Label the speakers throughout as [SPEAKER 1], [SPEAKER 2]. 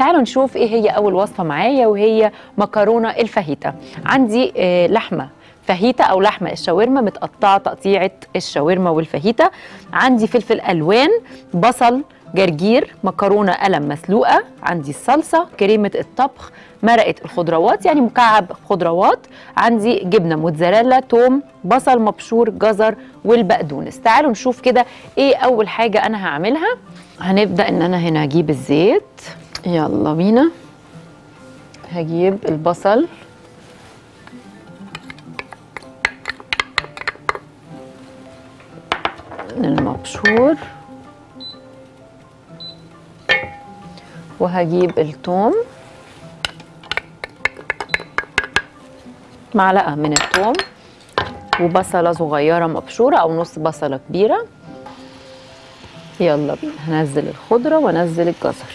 [SPEAKER 1] تعالوا نشوف ايه هي اول وصفه معايا وهي مكرونه الفاهيتا عندي آه لحمه فاهيتا او لحمه الشاورما متقطعه تقطيعه الشاورما والفاهيتا عندي فلفل الوان بصل جرجير مكرونه قلم مسلوقه عندي الصلصه كريمه الطبخ مرقه الخضروات يعني مكعب خضروات عندي جبنه موتزاريلا توم بصل مبشور جزر والبقدونس تعالوا نشوف كده ايه اول حاجه انا هعملها هنبدا ان انا هنا هجيب الزيت يلا بينا هجيب البصل المبشور وهجيب الثوم معلقه من الثوم وبصله صغيره مبشوره او نص بصله كبيره يلا بينا هنزل الخضره وانزل الجزر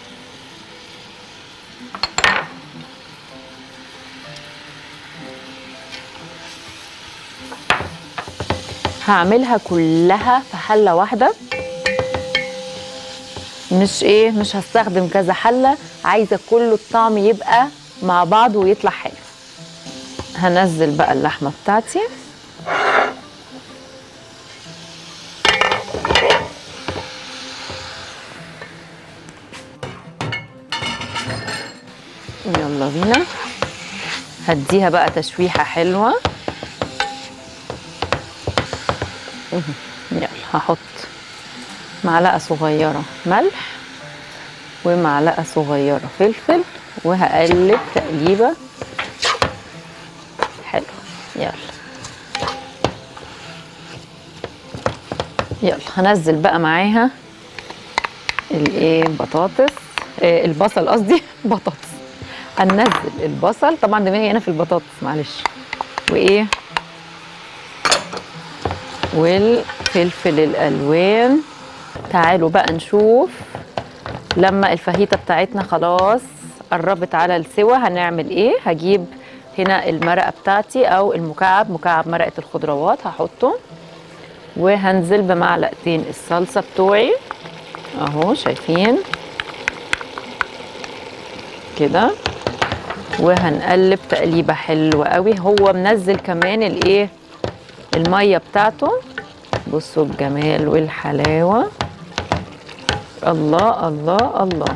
[SPEAKER 1] هعملها كلها في حله واحده مش ايه مش هستخدم كذا حله عايزه كله الطعم يبقى مع بعض ويطلع حلو هنزل بقى اللحمه بتاعتي يلا بينا هديها بقى تشويحه حلوه يلا هحط معلقه صغيره ملح ومعلقه صغيره فلفل وهقلب تقليبه حلو يلا يلا هنزل بقى معاها الايه بطاطس آه البصل قصدي بطاطس هننزل البصل طبعا دماغي هنا في البطاطس معلش وايه والفلفل الالوان تعالوا بقى نشوف لما الفاهيتا بتاعتنا خلاص قربت على السوا هنعمل ايه هجيب هنا المرقه بتاعتي او المكعب مكعب مرقه الخضروات هحطه وهنزل بمعلقتين الصلصه بتوعي اهو شايفين كده وهنقلب تقليبه حلوه قوي هو منزل كمان الايه الميه بتاعته بصوا الجمال والحلاوه الله الله الله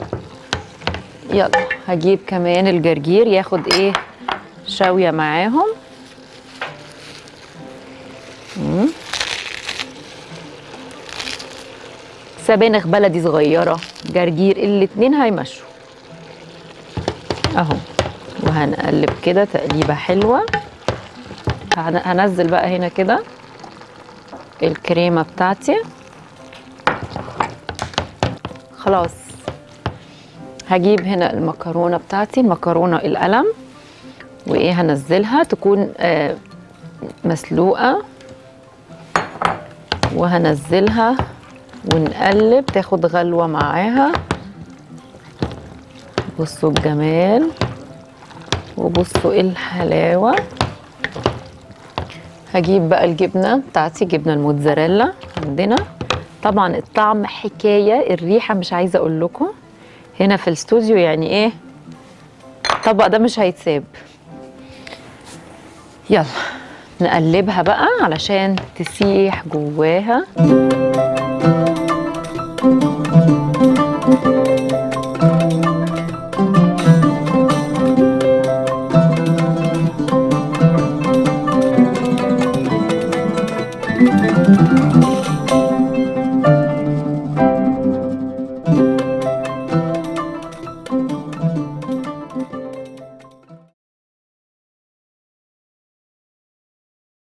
[SPEAKER 1] يلا هجيب كمان الجرجير ياخد ايه شاويه معاهم مم. سبانخ بلدي صغيره جرجير الاتنين هيمشوا اهو وهنقلب كده تقليبه حلوه هنزل بقى هنا كده الكريمه بتاعتي خلاص هجيب هنا المكرونه بتاعتي المكرونه القلم وايه هنزلها تكون آه مسلوقه وهنزلها ونقلب تاخد غلوه معاها بصوا الجمال وبصوا الحلاوه هجيب بقى الجبنه بتاعتي جبنه الموتزاريلا عندنا طبعا الطعم حكايه الريحه مش عايزه اقول لكم هنا في الاستوديو يعني ايه الطبق ده مش هيتساب يلا نقلبها بقى علشان تسيح جواها